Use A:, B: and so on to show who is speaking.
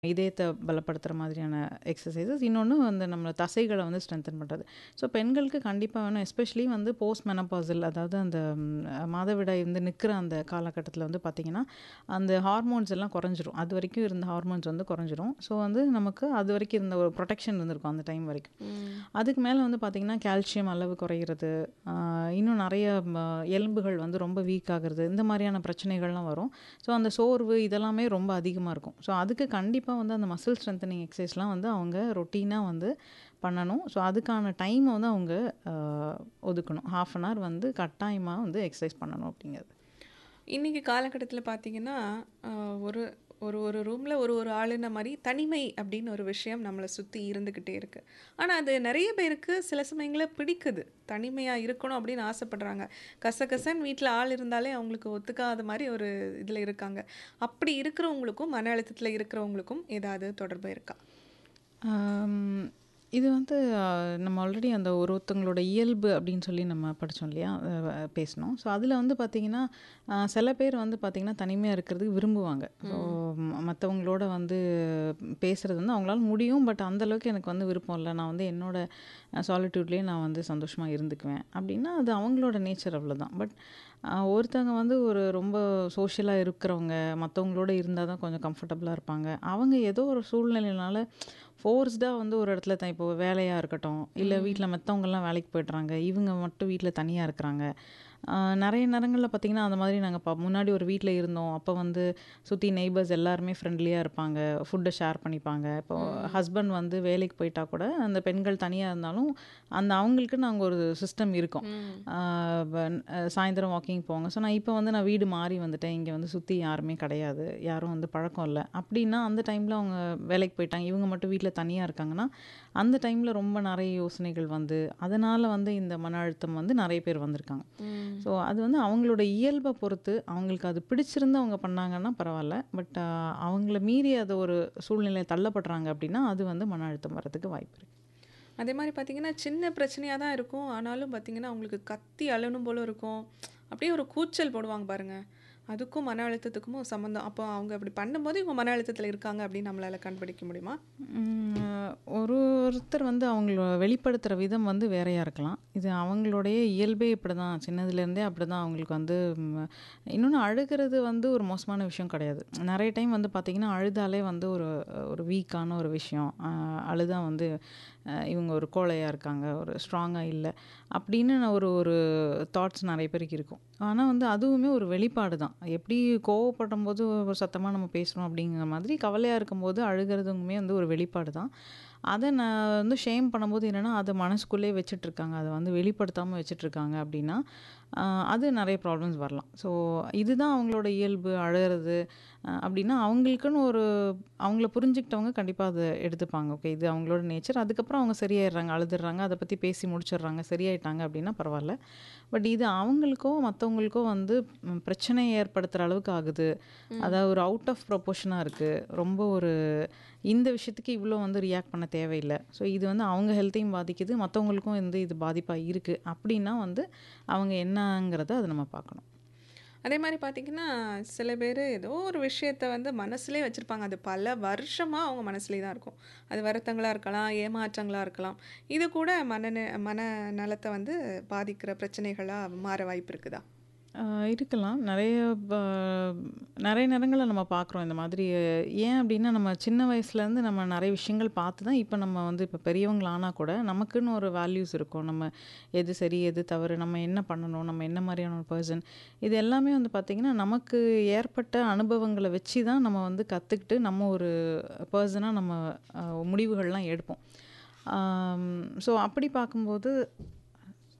A: இதயத்த பலப்படுத்துற மாதிரியான எக்ஸர்சைஸஸ். இன்னொன்னு வந்து நம்ம தசைகள வந்து ஸ்ட்ரென்தன் பண்றது. ஸோ பெண்களுக்கு கண்டிப்பா வேணும். எஸ்பெஷலி வந்து போஸ்ட் மெனோபாசல் அதாவது அந்த ம் மாதவிடாய் வந்து நிக்கிற அந்த காலகட்டத்தில வந்து பார்த்தீங்கன்னா, அந்த ஹார்மோன்ஸ் எல்லாம் குறைஞ்சிரும். அதுவரைக்கும் இருந்த ஹார்மோன்ஸ் வந்து குறைஞ்சிரும். ஸோ வந்து நமக்கு அதுவரைக்கும் இருந்த ஒரு புரொடெக்ஷன் இருந்திருக்கும் அந்த டைம் வரைக்கும்.
B: ம்.
A: அதுக்கு மேல வந்து பார்த்தீங்கன்னா, கால்சியம் அளவு குறையிறது, ஆ இன்னும் நெறைய ம எலும்புகள் வந்து ரொம்ப வீக் ஆகுறது, இந்த மாரியான பிரச்சனைகள்லாம் வரும். ஸோ அந்த சோர்வு இதெல்லாமே ரொம்ப அதிகமா இருக்கும். ஸோ அதுக்கு கண்டிப்பா வந்து அந்த மசில் ஸ்ட்ரென்தனிங் எக்சர்சைஸ்லாம் வந்து அவங்க ரொட்டீனா வந்து பண்ணணும். ஸோ அதுக்கான டைம வந்து அவங்க அ ஒதுக்கணும். 1/2 அன் ஹவர் வந்து கட்டாயமா வந்து எக்சர்சைஸ் பண்ணணும் அப்படிங்கிறது.
B: இன்னைக்கு காலகட்டத்தில பார்த்தீங்கன்னா, அ ஒரு ஒரு ஒரு ரூம்ல ஒரு ஒரு ஆளுன்ன மாரி தனிமை அப்படின்னு ஒரு விஷயம் நம்மள சுத்தி இருந்துகிட்டே இருக்கு. ஆனா அது நெறைய பேருக்கு சில சமயங்கள்ல பிடிக்குது. தனிமையா இருக்கணும் அப்படின்னு ஆசைப்படுறாங்க. கசகசன்னு வீட்ல ஆள் இருந்தாலே அவங்களுக்கு ஒத்துக்காத மாரி ஒரு இதில இருக்காங்க. அப்படி இருக்கிறவங்களுக்கும், மன அழுத்தத்தில இருக்கிறவங்களுக்கும் ஏதாவது தொடர்பு இருக்கா?
A: ஆம். இது வந்து அ நம்ம ஆல்ரெடி அந்த ஒருத்தவங்களோட இயல்பு அப்படின்னு சொல்லி நம்ம படிச்சோம் இல்லையா? அ பேசினோம். ஸோ அதில வந்து பார்த்தீங்கன்னா, அ சில பேர் வந்து பார்த்தீங்கன்னா, தனிமையா இருக்கிறதுக்கு விரும்புவாங்க. ஸோ
B: ம்.
A: மத்தவங்களோட வந்து பேசுறது வந்து அவங்களால முடியும். பட் அந்த அளவுக்கு எனக்கு வந்து விருப்பம் இல்ல. நான் வந்து என்னோட அ சாலிட்யூட்லயே நான் வந்து சந்தோஷமா இருந்துக்குவேன். அப்படின்னா அது அவங்களோட நேச்சர் அவ்வளோதான். பட் அ ஒருத்தவங்க வந்து ஒரு ரொம்ப சோஷியலா இருக்கிறவங்க, மத்தவங்களோட இருந்தா தான் கொஞ்சம் கம்ஃபர்டபுளா இருப்பாங்க. அவங்க ஏதோ ஒரு சூழ்நிலையினால ஃபோர்ஸ்டா வந்து ஒரு இடத்துல த இப்போ வேலையா இருக்கட்டும், இல்ல
B: ம்.
A: வீட்ல மத்தவங்கலாம் வேலைக்கு போயிடுறாங்க. இவங்க மட்டும் வீட்ல தனியா இருக்கிறாங்க. அ நெறைய நேரங்கள்ல பார்த்தீங்கன்னா, அந்த மாதிரி நாங்க ப முன்னாடி ஒரு வீட்ல இருந்தோம். அப்ப வந்து சுத்தி நெய்பர்ஸ் எல்லாருமே ஃப்ரெண்ட்லியா இருப்பாங்க. ஃபுட்ட ஷேர் பண்ணிப்பாங்க. இப்போ
B: ம்.
A: ஹஸ்பண்ட் வந்து வேலைக்கு போயிட்டா கூட, அந்த பெண்கள் தனியா இருந்தாலும், அந்த அவங்களுக்குன்னு அங்க ஒரு சிஸ்டம் இருக்கும்.
B: ம்.
A: ஆ வன் அ சாயந்தரம் வாக்கிங் போவாங்க. ஸோ நான் இப்ப வந்து நான் வீடு மாறி வந்துட்டேன். இங்க வந்து சுத்தி யாருமே கிடையாது. யாரும் வந்து பழக்கம் இல்ல. அப்படின்னா அந்த டைம்ல அவங்க வேலைக்கு போயிட்டாங்க. இவங்க மட்டும் வீட்ல தனியா இருக்காங்கன்னா, அந்த டைம்ல ரொம்ப நெறைய யோசனைகள் வந்து, அதனால வந்து இந்த மன அழுத்தம் வந்து நெறைய பேர் வந்திருக்காங்க.
B: ம்.
A: ஸோ அது வந்து அவங்களோட இயல்ப பொறுத்து, அவங்களுக்கு அது பிடிச்சிருந்து அவங்க பண்ணாங்கன்னா பரவால்ல. பட் அ அவங்கள மீறி அது ஒரு சூழ்நிலையில தள்ளப்படுறாங்க அப்படின்னா, அது வந்து மன அழுத்தம் வரதுக்கு வாய்ப்பு இருக்கு.
B: அதே மாரி பார்த்தீங்கன்னா, சின்ன பிரச்சனையா தான் இருக்கும். ஆனாலும் பார்த்தீங்கன்னா, அவங்களுக்கு கத்தி அழணும் போல இருக்கும். அப்படியே ஒரு கூச்சல் போடுவாங்க பாருங்க. அதுக்கும் மன அழுத்தத்துக்கும் சம்மந்தம். அப்போ அவங்க அப்படி பண்ணும்போது இவங்க மன அழுத்தத்தில இருக்காங்க அப்படின்னு நம்மளால கண்டுபிடிக்க முடியுமா?
A: ம். ஒரு ஒருத்தர் வந்து அவங்கள வெளிப்படுத்துற விதம் வந்து வேறையா இருக்கலாம். இது அவங்களுடைய இயல்பே இப்படிதான். சின்னதுலேருந்தே அப்படிதான் அவங்களுக்கு வந்து ம் இன்னொன்னு அழுகுறது வந்து ஒரு மோசமான விஷயம் கிடையாது. நெறைய டைம் வந்து பார்த்தீங்கன்னா, அழுதாலே வந்து ஒரு ஒரு வீக்கான ஒரு விஷயம். அ அழுதா வந்து அ இவங்க ஒரு கோழையா இருக்காங்க. ஒரு ஸ்ட்ராங்கா இல்ல. அப்படின்னு ஒரு ஒரு தாட்ஸ் நெறைய பேருக்கு இருக்கும். ஆனா வந்து அதுவுமே ஒரு வெளிப்பாடு தான். எப்படி கோவப்படும்போது ஒரு சத்தமா நம்ம பேசுறோம் அப்படிங்கிற மாதிரி, கவலையா இருக்கும்போது அழுகுறதுமே வந்து ஒரு வெளிப்பாடு தான். அத நான் வந்து ஷேம் பண்ணும்போது என்னன்னா, அத மனசுக்குள்ளேயே வச்சுட்டுருக்காங்க. அத வந்து வெளிப்படுத்தாம வச்சுட்டுருக்காங்க அப்படின்னா, அ அது நெறைய ப்ராப்ளம்ஸ் வரலாம். ஸோ இதுதான் அவங்களோட இயல்பு அழுறது அ அப்படின்னா, அவங்களுக்குன்னு ஒரு அவங்கள புரிஞ்சுக்கிட்டவங்க கண்டிப்பா அத எடுத்துப்பாங்க. ஓகே இது அவங்களோட நேச்சர். அதுக்கப்புறம் அவங்க சரியாயிடுறாங்க, அழுதுடுறாங்க, அத பத்தி பேசி முடிச்சிடுறாங்க, சரியாயிட்டாங்க அப்படின்னா பரவால்ல. பட் இது அவங்களுக்கோ, மத்தவங்களுக்கோ வந்து ம் பிரச்சனை ஏற்படுத்துற அளவுக்கு ஆகுது.
B: ம்.
A: அதாவது ஒரு அவுட் ஆஃப் ப்ரொபோர்ஷனா இருக்கு. ரொம்ப ஒரு இந்த விஷயத்துக்கு இவ்ளோ வந்து ரியாக்ட் பண்ண தேவையில்ல. ஸோ இது வந்து அவங்க ஹெல்த்தையும் பாதிக்குது. மத்தவங்களுக்கும் வந்து இது பாதிப்பா இருக்கு. அப்படின்னா வந்து அவங்க என்னங்கிறத அத நம்ம பார்க்கணும்.
B: அதே மாரி பார்த்தீங்கன்னா, சில பேரு ஏதோ ஒரு விஷயத்த வந்து மனசுலயே வச்சிருப்பாங்க. அது பல வருஷமா அவங்க மனசுலயே தான் இருக்கும். அது வருத்தங்களா இருக்கலாம், ஏமாற்றங்களா இருக்கலாம். இது கூட மனந மனநலத்த வந்து பாதிக்கிற பிரச்சனைகளா மாற வாய்ப்பு இருக்குதா?
A: ஆ இருக்கலாம். நெறைய ப நெறைய நேரங்கள்ல நம்ம பார்க்குறோம் இந்த மாதிரி. ஏன் அப்படின்னா, நம்ம சின்ன வயசுலேருந்து நம்ம நெறைய விஷயங்கள் பார்த்து தான் இப்ப நம்ம வந்து இப்ப பெரியவங்கள ஆனா கூட, நமக்குன்னு ஒரு வேல்யூஸ் இருக்கும். நம்ம எது சரி, எது தவறு, நம்ம என்ன பண்ணணும், நம்ம என்ன மாரியான ஒரு பெர்சன். இது எல்லாமே வந்து பார்த்தீங்கன்னா, நமக்கு ஏற்பட்ட அனுபவங்கள வச்சு தான் நம்ம வந்து கத்துக்கிட்டு, நம்ம ஒரு பெர்சனா நம்ம அ முடிவுகள்லாம் எடுப்போம். ஆம் ஸோ அப்படி பார்க்கும்போது,